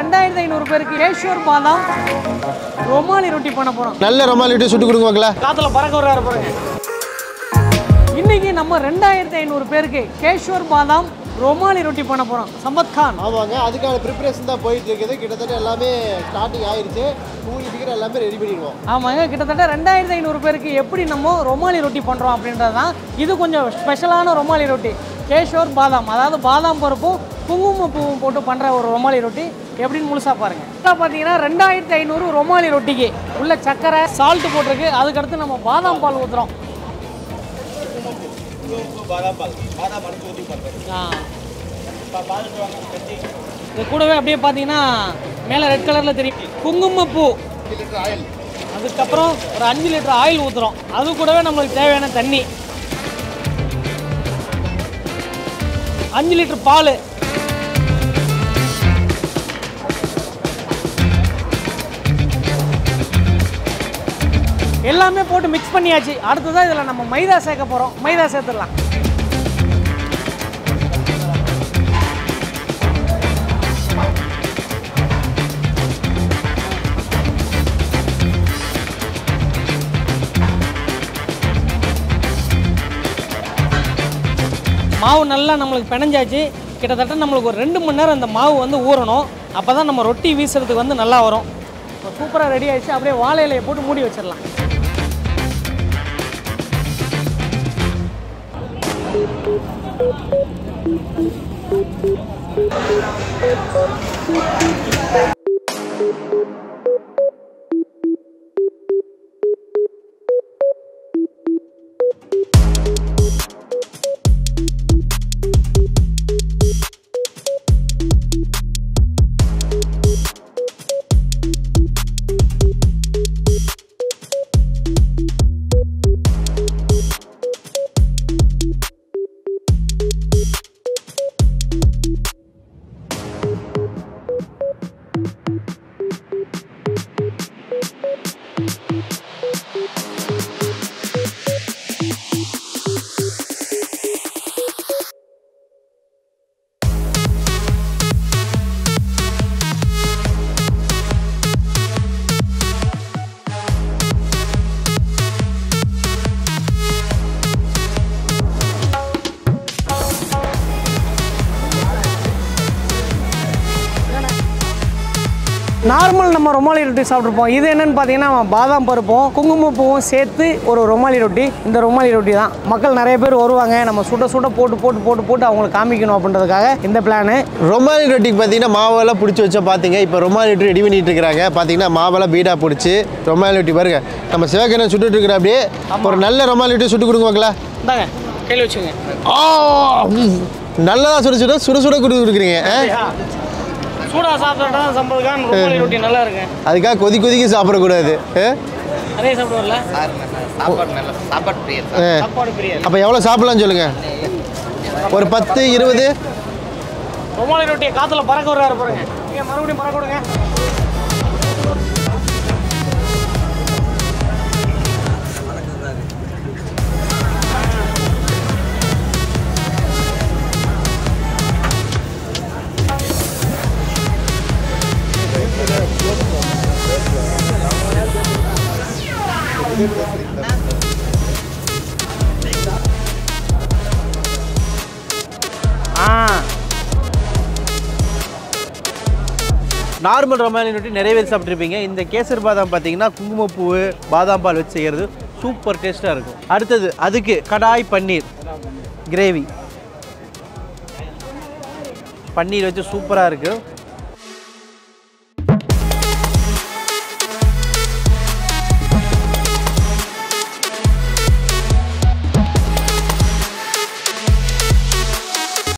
ரெண்டாயிரத்தி ஐநூறு பேருக்கு கேஷோர் பாதாம் ரொமாலி ரொட்டி பண்ண போகிறோம் நல்ல ரொமாலிட்டி சுட்டு கொடுங்க மக்களே காற்றுல பறக்க விடுறாரு பாருங்க இன்னைக்கு நம்ம ரெண்டாயிரத்தி ஐநூறு பேருக்கு கேஷோர் பாதாம் ரொமாலி ரொட்டி பண்ண போகிறோம் சம்பத் கான் ஆமாங்க அதுக்கான ப்ரிப்பரேஷன் தான் போயிட்டு இருக்குது கிட்டத்தட்ட எல்லாமே ஸ்டார்டிங் ஆயிருச்சு கூலி சீக்கிரம் எல்லாமே ரெடி பண்ணிடுவோம் ஆமாங்க கிட்டத்தட்ட ரெண்டாயிரத்தி ஐநூறு பேருக்கு எப்படி நம்ம ரொமாலி ரொட்டி பண்ணுறோம் அப்படின்றது தான் இது கொஞ்சம் ஸ்பெஷலான ரொமாலி ரொட்டி கேஷோர் பாதாம் அதாவது பாதாம் பருப்பும் குங்குமப்பூவும் போட்டு பண்ணுற ஒரு ரொமாலி ரொட்டி எப்படின்னு முழுசாக பாருங்கள் இதில் பார்த்தீங்கன்னா ரெண்டாயிரத்தி ஐநூறு ரொமாலி ரொட்டிக்கு உள்ள சர்க்கரை சால்ட் போட்டிருக்கு அதுக்கடுத்து நம்ம பாதாம் பால் ஊற்றுறோம் ஆ இது கூடவே அப்படியே பார்த்தீங்கன்னா மேலே ரெட் கலரில் தெரியும் குங்குமப்பூ அதுக்கப்புறம் ஒரு அஞ்சு லிட்டர் ஆயில் ஊற்றுறோம் அது கூடவே நம்மளுக்கு தேவையான தண்ணி அஞ்சு லிட்டர் பால் எல்லாமே போட்டு மிக்ஸ் பண்ணியாச்சு அடுத்ததான் இதில் நம்ம மைதா சேர்க்க போகிறோம் மைதா சேர்த்துடலாம் மாவு நல்லா நம்மளுக்கு பிணைஞ்சாச்சு கிட்டத்தட்ட நம்மளுக்கு ஒரு ரெண்டு மணி நேரம் அந்த மாவு வந்து ஊறணும் அப்போ தான் நம்ம ரொட்டி வீசுறதுக்கு வந்து நல்லா வரும் சூப்பராக ரெடி ஆயிடுச்சு அப்படியே வாழை இலையை போட்டு மூடி வச்சிடலாம் நார்மல் நம்ம ரொமாலி ரொட்டி சாப்பிட்ருப்போம் இது என்னன்னு பார்த்தீங்கன்னா பாதாம் பருப்பும் குங்குமப்பூவும் சேர்த்து ஒரு ரொமாலி ரொட்டி இந்த ரொமாலி ரொட்டி தான் மக்கள் நிறைய பேர் வருவாங்க நம்ம சுட சுட போட்டு போட்டு போட்டு போட்டு அவங்களுக்கு காமிக்கணும் அப்படின்றதுக்காக இந்த பிளானு ரொமாலி ரொட்டிக்கு பார்த்தீங்கன்னா மாவெல்லாம் பிடிச்சி வச்சா பார்த்தீங்க இப்போ ரொமாலி ரொட்டி ரெடி பண்ணிட்டு இருக்காங்க பார்த்தீங்கன்னா மாவெல்லாம் பீடா பிடிச்சி ரொமாலி ரொட்டி பாருங்க நம்ம சிவகண்ணன் சுட்டுட்டு இருக்கிற அப்படியே ஒரு நல்ல ரொமாலி ரொட்டி சுட்டு கொடுங்க மக்களே இந்தாங்க கையில் வச்சுங்க ஆ ம். நல்லதா சுட சுட சுட சுட கொடுத்து கொடுக்குறீங்க ஆ? சூடாக சாப்பிட்டா சம்பதுக்கான ரொமாலி ரொட்டி நல்லா இருக்கு அதுக்காக கொதி கொதிக்க சாப்பிடக்கூடாது ஆ? அதே சாப்பிடுவோம்ல சாப்பாடு நல்ல சாப்பாடு பிரியர் ஆ. சாப்பாடு பிரியாது அப்போ எவ்வளோ சாப்பிடலாம்னு சொல்லுங்க ஒரு பத்து இருபது ரொமாலி ரொட்டியை காற்றுல பறக்க விடுறாரு பாருங்க நீங்க மறுபடியும் பறக்க விடுங்க ஆ நார்மல் ரொமாலின் ரொட்டி நிறைய பேர் சாப்பிட்ருப்பீங்க இந்த கேசர் பாதாம் பார்த்தீங்கன்னா குங்குமப்பூ பாதாம் பால் வச்சு செய்கிறது சூப்பர் டேஸ்ட்டாக இருக்கும் அடுத்தது அதுக்கு கடாய் பன்னீர் கிரேவி பன்னீர் வச்சு சூப்பராக இருக்குது